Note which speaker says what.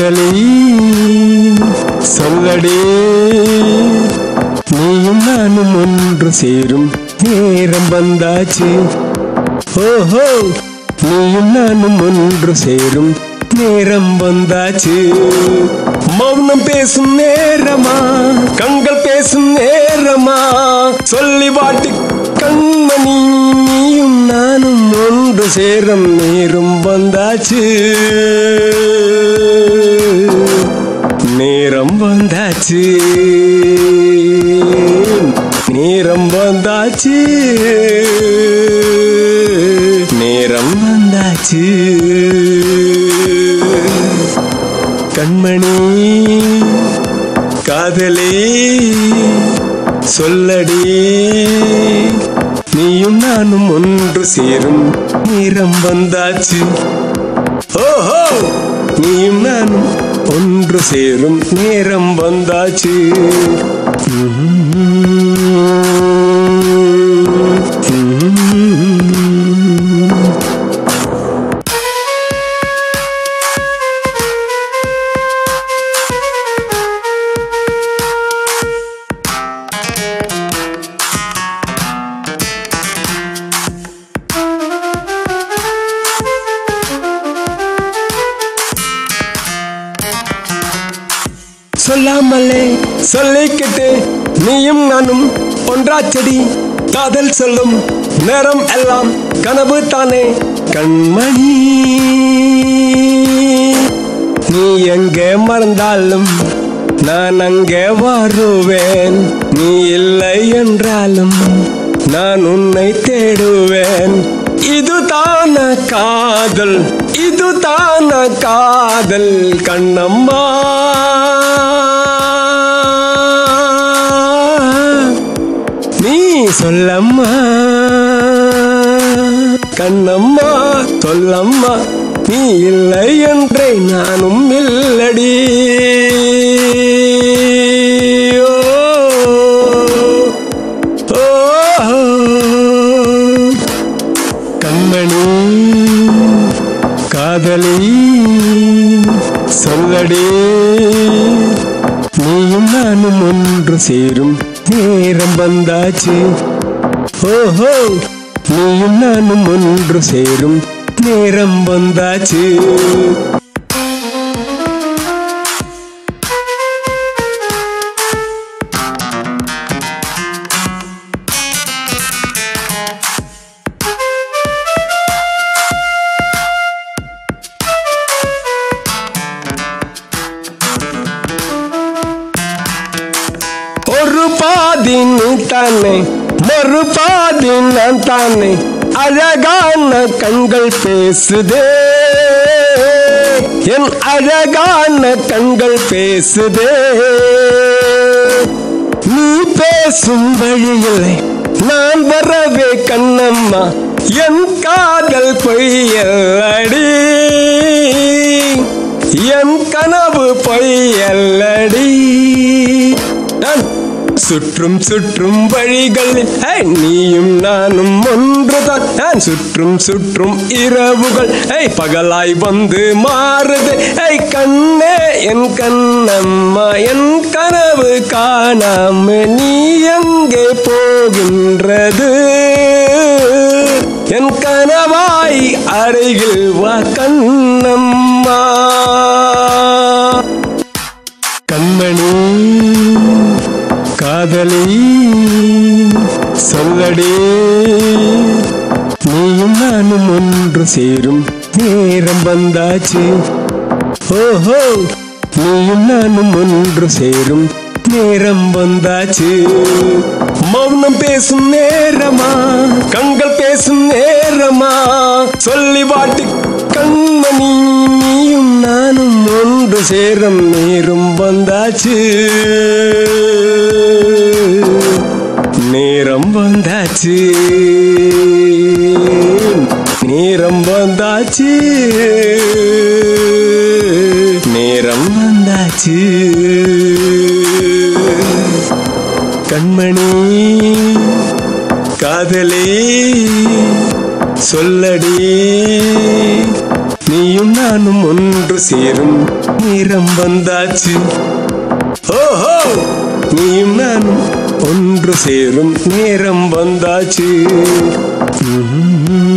Speaker 1: காதலி சொல்லடி நீயும் நானும் ஒன்று சேரும் நேரம் வந்தாச்சு ஓஹோ நீயும் நானும் ஒன்று சேரும் நேரம் வந்தாச்சு மௌனம் பேசும் நேரமா கண்கள் பேசும் நேரமா சொல்லி வாட்டி கண்மணி நீயும் நானும் ஒன்று சேரும் நேரம் வந்தாச்சு நேரம் வந்தாச்சு நேரம் வந்தாச்சு நேரம் வந்தாச்சு கண்மணி காதலி சொல்லடி நீயும் நானும் ஒன்று சேரும் நேரம் வந்தாச்சு ஓஹோ நீயும் நானும் ஒன்று சேரும் நேரம் வந்தாச்சு சொல்லாமலே சொல்லிக்கிட்டு நீயும் நானும் ஒன்றாச்சடி காதல் சொல்லும் நேரம் எல்லாம் கனவு தானே கண்மணி நீ எங்கே மறந்தாலும் நான் அங்கே வருவேன் நீ இல்லை என்றாலும் நான் உன்னை தேடுவேன் இதுதான காதல் இதுதான காதல் கண்ணம்மா நீ சொல்லம்மா கண்ணம்மா சொல்லம்மா நீ இல்லை என்றே நானும் இல்லடி ஓ, ஓ, கண்மணி காதலி சொல்லடி நீயும் நானும் ஒன்று சேரும் நேரம் வந்தாச்சு ஓஹோ நீயும் நானும் ஒன்று சேரும் நேரம் வந்தாச்சு ஒரு பாதி நீ தானே மறு பாதி நான் தானே அழகான கண்கள் பேசுதே என் அழகான கண்கள் பேசுதே நீ பேசும் வழியில் நான் வரவே கண்ணம்மா என் காதல் பொய்யல்லடி என் கனவு பொய்யல்லடி நான் சுற்றும் சுற்றும் வழிகள் ஹே, நீயும் நானும் ஒன்றுதான் நான் சுற்றும் சுற்றும் இரவுகள் ஹே, பகலாய் வந்து மாறுது ஹே, கண்ணே என் கண்ணம்மா என் கனவு காணாம நீ எங்கே போகின்றது என் கனவாய் அருகில் வா கண்ணம்மா கண்மணி காதலி சொல்லடி நீயும் நானும் ஒன்று சேரும் நேரம் வந்தாச்சு ஓஹோ நீயும் நானும் ஒன்று சேரும் நேரம் வந்தாச்சு மௌனம் பேசும் நேரமா கண்கள் பேசும் நேரமா சொல்லி வாட்டி கண்மணி நீயும் நானும் ஒன்று சேரும் நேரம் வந்தாச்சு நேரம் வந்தாச்சு நேரம் வந்தாச்சு நேரம் வந்தாச்சு கண்மணி காதலி சொல்லடி நீயும் நானும் ஒன்று சேரும் நேரம் வந்தாச்சு ஓஹோ நீயும் நானும் ஒன்று சேரும் நேரம் வந்தாச்சு ம்ம்.